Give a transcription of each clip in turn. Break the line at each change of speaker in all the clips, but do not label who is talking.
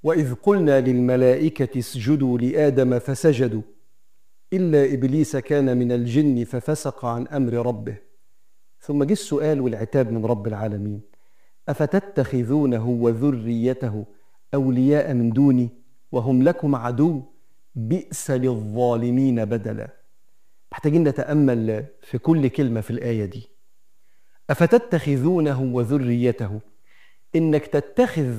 واذ قلنا للملائكه اسجدوا لادم فسجدوا الا ابليس كان من الجن ففسق عن امر ربه ثم جه السؤال والعتاب من رب العالمين افتتخذونه وذريته اولياء من دوني وهم لكم عدو بئس للظالمين بدلا محتاجين نتامل في كل كلمه في الايه دي افتتخذونه وذريته انك تتخذ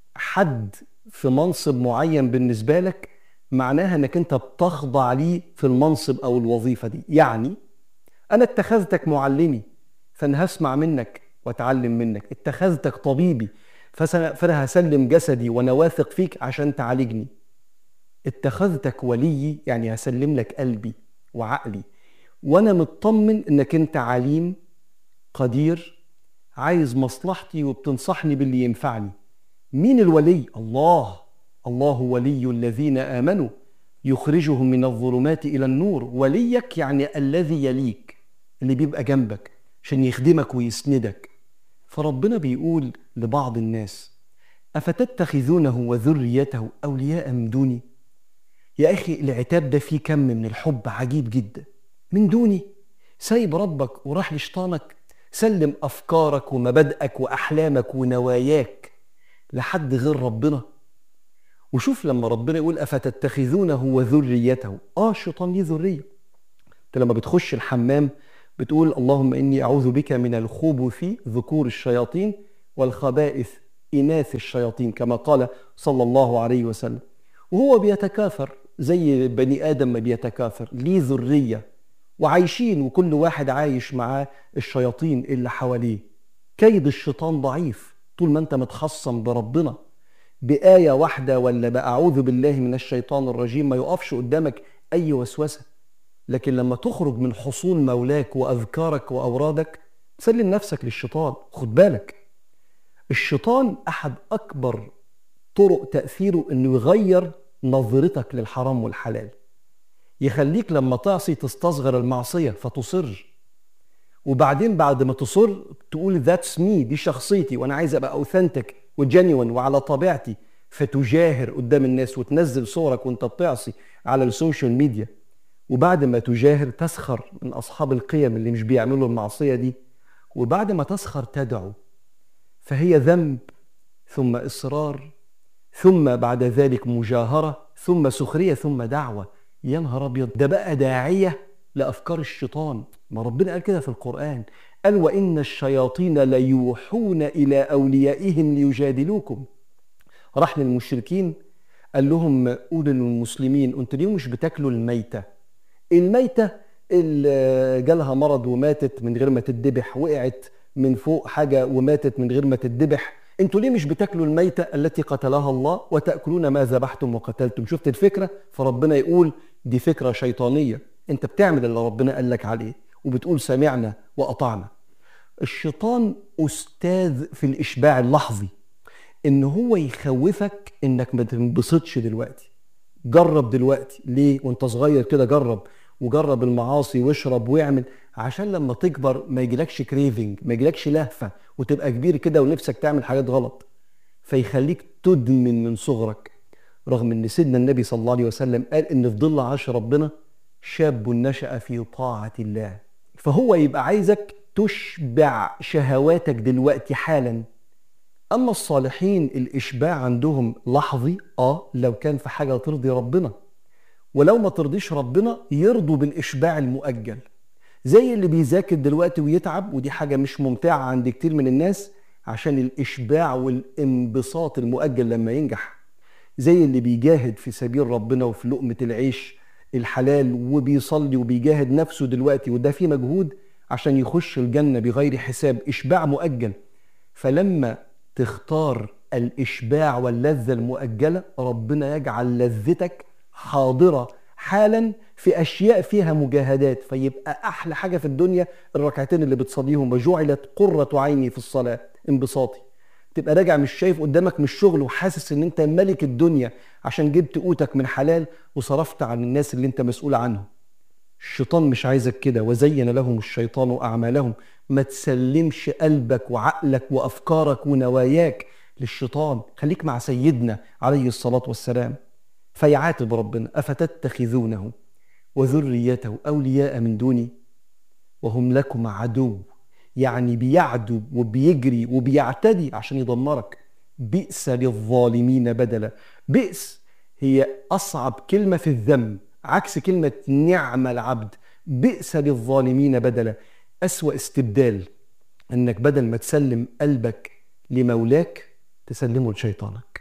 حد في منصب معين بالنسبه لك معناها انك انت بتخضع ليه في المنصب او الوظيفه دي يعني انا اتخذتك معلمي فانا هسمع منك واتعلم منك اتخذتك طبيبي فانا هسلم جسدي وانا واثق فيك عشان تعالجني اتخذتك ولي يعني هسلم لك قلبي وعقلي وانا مطمن انك انت عليم قدير عايز مصلحتي وبتنصحني باللي ينفعني مين الولي الله الله ولي الذين امنوا يخرجهم من الظلمات الى النور وليك يعني الذي يليك اللي بيبقى جنبك عشان يخدمك ويسندك فربنا بيقول لبعض الناس افتتخذونه وذريته اولياء من دوني يا اخي العتاب ده فيه كم من الحب عجيب جدا من دوني سايب ربك وراح لشيطانك سلم افكارك ومبادئك واحلامك ونواياك لحد غير ربنا وشوف لما ربنا يقول افتتخذونه وذريته اه الشيطان ليه ذريه انت لما بتخش الحمام بتقول اللهم اني اعوذ بك من الخبث ذكور الشياطين والخبائث اناث الشياطين كما قال صلى الله عليه وسلم وهو بيتكاثر زي بني ادم ما بيتكاثر ليه ذريه وعايشين وكل واحد عايش معاه الشياطين اللي حواليه كيد الشيطان ضعيف طول ما انت متخصم بربنا بآية واحدة ولا بأعوذ بالله من الشيطان الرجيم ما يقفش قدامك أي وسوسة لكن لما تخرج من حصون مولاك وأذكارك وأورادك سلم نفسك للشيطان خد بالك الشيطان أحد أكبر طرق تأثيره أنه يغير نظرتك للحرام والحلال يخليك لما تعصي تستصغر المعصية فتصر وبعدين بعد ما تصر تقول ذاتس مي دي شخصيتي وانا عايز ابقى اوثنتك وجينيون وعلى طبيعتي فتجاهر قدام الناس وتنزل صورك وانت بتعصي على السوشيال ميديا وبعد ما تجاهر تسخر من اصحاب القيم اللي مش بيعملوا المعصيه دي وبعد ما تسخر تدعو فهي ذنب ثم اصرار ثم بعد ذلك مجاهره ثم سخريه ثم دعوه يا نهار ابيض ده بقى داعيه لافكار الشيطان ما ربنا قال كده في القران قال وان الشياطين ليوحون الى اوليائهم ليجادلوكم راح للمشركين قال لهم قولوا للمسلمين انتوا ليه مش بتاكلوا الميته الميته اللي جالها مرض وماتت من غير ما تدبح وقعت من فوق حاجه وماتت من غير ما تدبح انتوا ليه مش بتاكلوا الميته التي قتلها الله وتاكلون ما ذبحتم وقتلتم شفت الفكره فربنا يقول دي فكره شيطانيه انت بتعمل اللي ربنا قال لك عليه وبتقول سمعنا واطعنا الشيطان استاذ في الاشباع اللحظي ان هو يخوفك انك ما تنبسطش دلوقتي جرب دلوقتي ليه وانت صغير كده جرب وجرب المعاصي واشرب واعمل عشان لما تكبر ما يجيلكش كريفنج ما يجيلكش لهفه وتبقى كبير كده ونفسك تعمل حاجات غلط فيخليك تدمن من صغرك رغم ان سيدنا النبي صلى الله عليه وسلم قال ان في ظل عرش ربنا شاب نشأ في طاعة الله فهو يبقى عايزك تشبع شهواتك دلوقتي حالا أما الصالحين الإشباع عندهم لحظي آه لو كان في حاجة ترضي ربنا ولو ما ترضيش ربنا يرضوا بالإشباع المؤجل زي اللي بيذاكر دلوقتي ويتعب ودي حاجة مش ممتعة عند كتير من الناس عشان الإشباع والانبساط المؤجل لما ينجح زي اللي بيجاهد في سبيل ربنا وفي لقمة العيش الحلال وبيصلي وبيجاهد نفسه دلوقتي وده فيه مجهود عشان يخش الجنة بغير حساب إشباع مؤجل فلما تختار الإشباع واللذة المؤجلة ربنا يجعل لذتك حاضرة حالا في أشياء فيها مجاهدات فيبقى أحلى حاجة في الدنيا الركعتين اللي بتصليهم وجعلت قرة عيني في الصلاة انبساطي تبقى راجع مش شايف قدامك من الشغل وحاسس ان انت ملك الدنيا عشان جبت قوتك من حلال وصرفت عن الناس اللي انت مسؤول عنهم الشيطان مش عايزك كده وزين لهم الشيطان اعمالهم ما تسلمش قلبك وعقلك وافكارك ونواياك للشيطان خليك مع سيدنا عليه الصلاة والسلام فيعاتب ربنا أفتتخذونه وذريته أولياء من دوني وهم لكم عدو يعني بيعدو وبيجري وبيعتدي عشان يدمرك بئس للظالمين بدلا بئس هي أصعب كلمة في الذم عكس كلمة نعم العبد بئس للظالمين بدلا أسوأ استبدال أنك بدل ما تسلم قلبك لمولاك تسلمه لشيطانك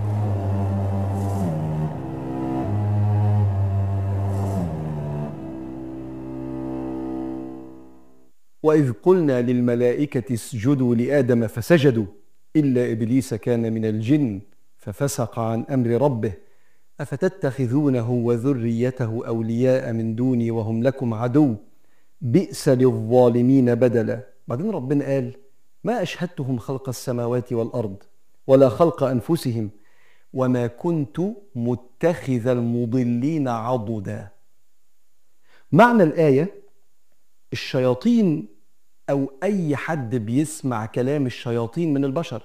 وإذ قلنا للملائكة اسجدوا لآدم فسجدوا إلا إبليس كان من الجن ففسق عن أمر ربه أفتتخذونه وذريته أولياء من دوني وهم لكم عدو بئس للظالمين بدلا بعدين ربنا قال ما أشهدتهم خلق السماوات والأرض ولا خلق أنفسهم وما كنت متخذ المضلين عضدا معنى الآية الشياطين أو أي حد بيسمع كلام الشياطين من البشر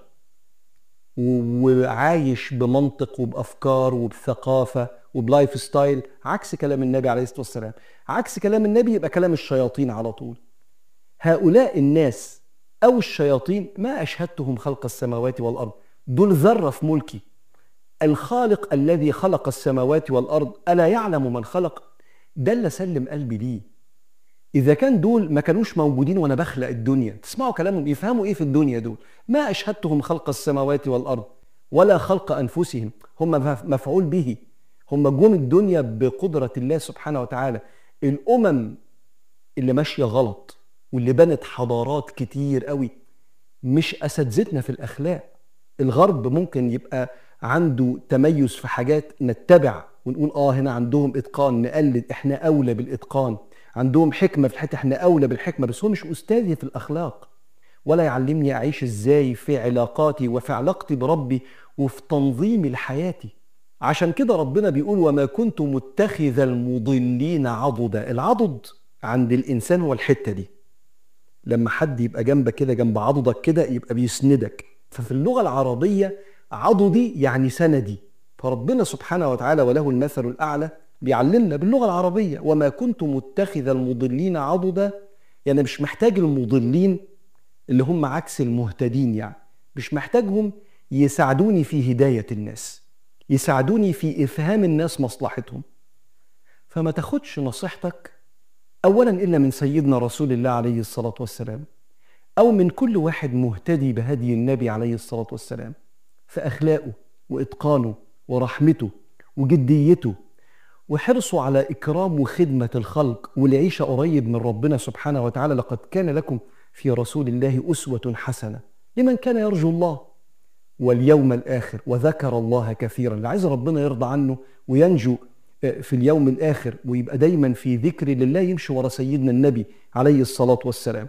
وعايش بمنطق وبافكار وبثقافه وبلايف ستايل عكس كلام النبي عليه الصلاه والسلام عكس كلام النبي يبقى كلام الشياطين على طول هؤلاء الناس او الشياطين ما اشهدتهم خلق السماوات والارض دول ذره في ملكي الخالق الذي خلق السماوات والارض الا يعلم من خلق ده اللي سلم قلبي ليه اذا كان دول ما كانوش موجودين وانا بخلق الدنيا تسمعوا كلامهم يفهموا ايه في الدنيا دول ما اشهدتهم خلق السماوات والارض ولا خلق انفسهم هم مفعول به هم جم الدنيا بقدره الله سبحانه وتعالى الامم اللي ماشيه غلط واللي بنت حضارات كتير قوي مش اساتذتنا في الاخلاق الغرب ممكن يبقى عنده تميز في حاجات نتبع ونقول اه هنا عندهم اتقان نقلد احنا اولى بالاتقان عندهم حكمه في الحته احنا اولى بالحكمه بس هو مش استاذي في الاخلاق ولا يعلمني اعيش ازاي في علاقاتي وفي علاقتي بربي وفي تنظيمي لحياتي عشان كده ربنا بيقول وما كنت متخذ المضلين عضدا العضد عند الانسان هو الحته دي لما حد يبقى جنبك كده جنب عضدك كده يبقى بيسندك ففي اللغه العربيه عضدي يعني سندي فربنا سبحانه وتعالى وله المثل الاعلى بيعلمنا باللغه العربيه وما كنت متخذ المضلين عضدا يعني مش محتاج المضلين اللي هم عكس المهتدين يعني مش محتاجهم يساعدوني في هدايه الناس يساعدوني في افهام الناس مصلحتهم فما تاخدش نصيحتك اولا الا من سيدنا رسول الله عليه الصلاه والسلام او من كل واحد مهتدي بهدي النبي عليه الصلاه والسلام في اخلاقه واتقانه ورحمته وجديته وحرصوا على إكرام وخدمة الخلق والعيشة قريب من ربنا سبحانه وتعالى لقد كان لكم في رسول الله أسوة حسنة لمن كان يرجو الله واليوم الآخر وذكر الله كثيرا اللي عايز ربنا يرضى عنه وينجو آه، في اليوم الآخر ويبقى دايما في ذكر لله يمشي ورا سيدنا النبي عليه الصلاة والسلام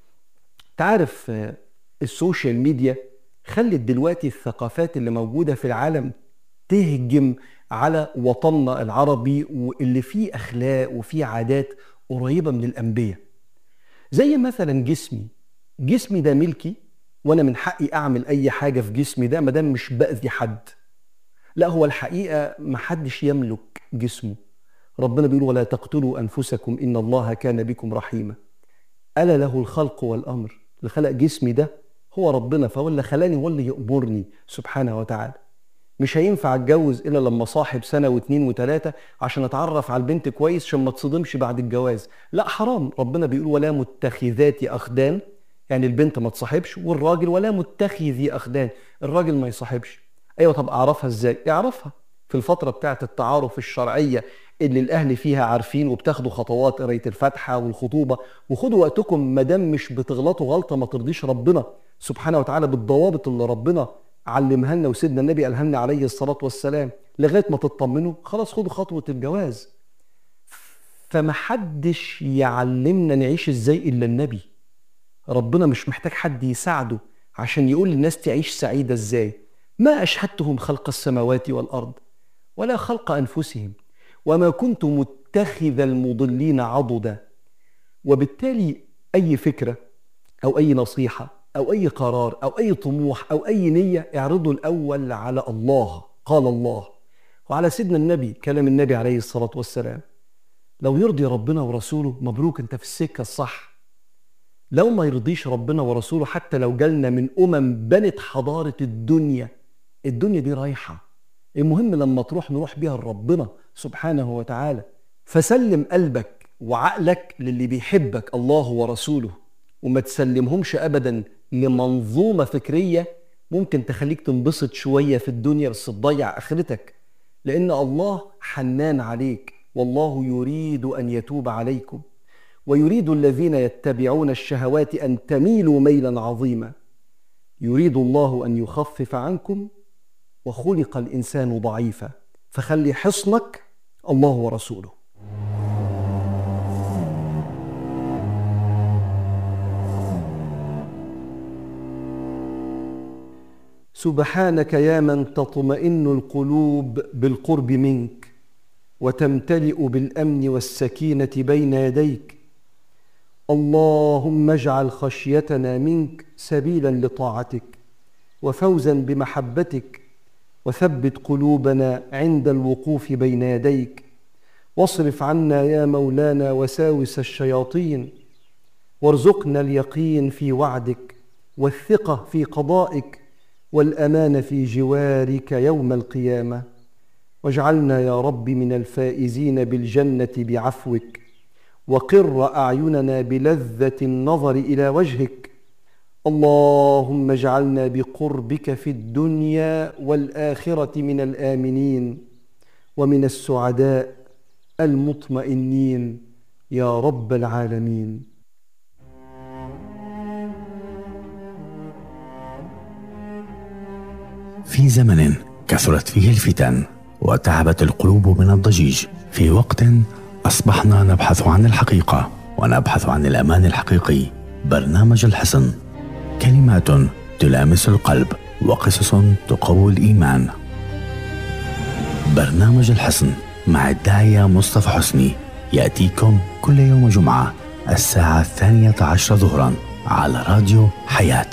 تعرف آه، السوشيال ميديا خلت دلوقتي الثقافات اللي موجودة في العالم تهجم على وطننا العربي واللي فيه اخلاق وفيه عادات قريبه من الانبياء زي مثلا جسمي جسمي ده ملكي وانا من حقي اعمل اي حاجه في جسمي ده ما دام مش باذي حد لا هو الحقيقه ما حدش يملك جسمه ربنا بيقول ولا تقتلوا انفسكم ان الله كان بكم رحيما الا له الخلق والامر اللي خلق جسمي ده هو ربنا فهو اللي خلاني هو اللي يامرني سبحانه وتعالى مش هينفع اتجوز الا لما صاحب سنه واثنين وثلاثه عشان اتعرف على البنت كويس عشان ما تصدمش بعد الجواز لا حرام ربنا بيقول ولا متخذات اخدان يعني البنت ما تصاحبش والراجل ولا متخذي اخدان الراجل ما يصاحبش ايوه طب اعرفها ازاي اعرفها في الفتره بتاعه التعارف الشرعيه اللي الاهل فيها عارفين وبتاخدوا خطوات قرايه الفاتحه والخطوبه وخدوا وقتكم ما دام مش بتغلطوا غلطه ما ترضيش ربنا سبحانه وتعالى بالضوابط اللي ربنا علمها لنا وسيدنا النبي قالها لنا عليه الصلاه والسلام لغايه ما تطمنوا خلاص خدوا خطوه الجواز فمحدش يعلمنا نعيش ازاي الا النبي ربنا مش محتاج حد يساعده عشان يقول للناس تعيش سعيده ازاي ما اشهدتهم خلق السماوات والارض ولا خلق انفسهم وما كنت متخذ المضلين عضدا وبالتالي اي فكره او اي نصيحه أو أي قرار أو أي طموح أو أي نية اعرضه الأول على الله قال الله وعلى سيدنا النبي كلام النبي عليه الصلاة والسلام لو يرضي ربنا ورسوله مبروك انت في السكة الصح لو ما يرضيش ربنا ورسوله حتى لو جالنا من أمم بنت حضارة الدنيا الدنيا دي رايحة المهم لما تروح نروح بيها لربنا سبحانه وتعالى فسلم قلبك وعقلك للي بيحبك الله ورسوله وما تسلمهمش أبدا لمنظومة فكرية ممكن تخليك تنبسط شوية في الدنيا بس تضيع آخرتك لأن الله حنان عليك والله يريد أن يتوب عليكم ويريد الذين يتبعون الشهوات أن تميلوا ميلا عظيما يريد الله أن يخفف عنكم وخلق الإنسان ضعيفا فخلي حصنك الله ورسوله سبحانك يا من تطمئن القلوب بالقرب منك وتمتلئ بالامن والسكينه بين يديك اللهم اجعل خشيتنا منك سبيلا لطاعتك وفوزا بمحبتك وثبت قلوبنا عند الوقوف بين يديك واصرف عنا يا مولانا وساوس الشياطين وارزقنا اليقين في وعدك والثقه في قضائك والامان في جوارك يوم القيامه واجعلنا يا رب من الفائزين بالجنه بعفوك وقر اعيننا بلذه النظر الى وجهك اللهم اجعلنا بقربك في الدنيا والاخره من الامنين ومن السعداء المطمئنين يا رب العالمين
في زمن كثرت فيه الفتن وتعبت القلوب من الضجيج في وقت اصبحنا نبحث عن الحقيقه ونبحث عن الامان الحقيقي برنامج الحصن كلمات تلامس القلب وقصص تقوي الايمان برنامج الحصن مع الداعيه مصطفى حسني ياتيكم كل يوم جمعه الساعه الثانيه عشر ظهرا على راديو حياه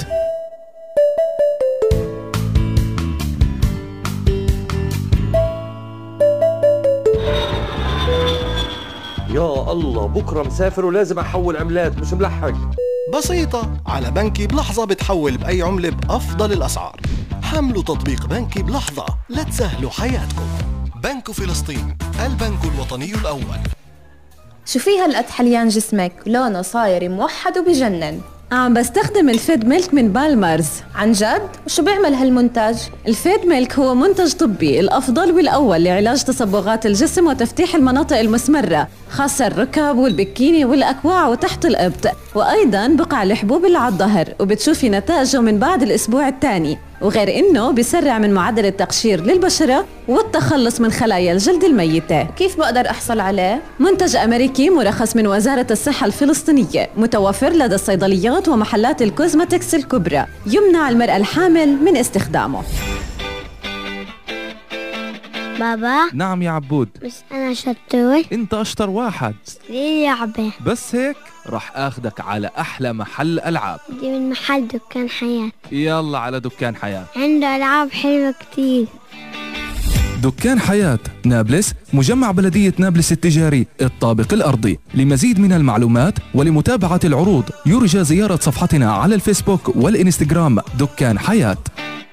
يا الله بكره مسافر ولازم احول عملات مش ملحق
بسيطة على بنكي بلحظة بتحول بأي عملة بأفضل الأسعار حملوا تطبيق بنكي بلحظة لتسهلوا حياتكم بنك فلسطين البنك الوطني الأول
شو في هالقد حليان جسمك لونه صاير موحد وبجنن
عم بستخدم الفيد ميلك من بالمرز
عن جد وشو بيعمل هالمنتج
الفيد ميلك هو منتج طبي الأفضل والأول لعلاج تصبغات الجسم وتفتيح المناطق المسمرة خاصة الركب والبكيني والأكواع وتحت الإبط وأيضا بقع الحبوب اللي على الظهر وبتشوفي نتائجه من بعد الأسبوع الثاني وغير انه بيسرع من معدل التقشير للبشره والتخلص من خلايا الجلد الميته
كيف بقدر احصل عليه
منتج امريكي مرخص من وزاره الصحه الفلسطينيه متوفر لدى الصيدليات ومحلات الكوزماتكس الكبرى يمنع المراه الحامل من استخدامه
بابا
نعم يا عبود
بس أنا شطور
انت اشطر واحد
ليه لعبة
بس هيك رح اخدك على احلى محل العاب
دي من محل دكان حياة
يلا على دكان حياة
عنده ألعاب حلوة كتير
دكان حياة نابلس مجمع بلدية نابلس التجاري الطابق الأرضي لمزيد من المعلومات ولمتابعة العروض يرجى زيارة صفحتنا على الفيسبوك والإنستغرام دكان حياة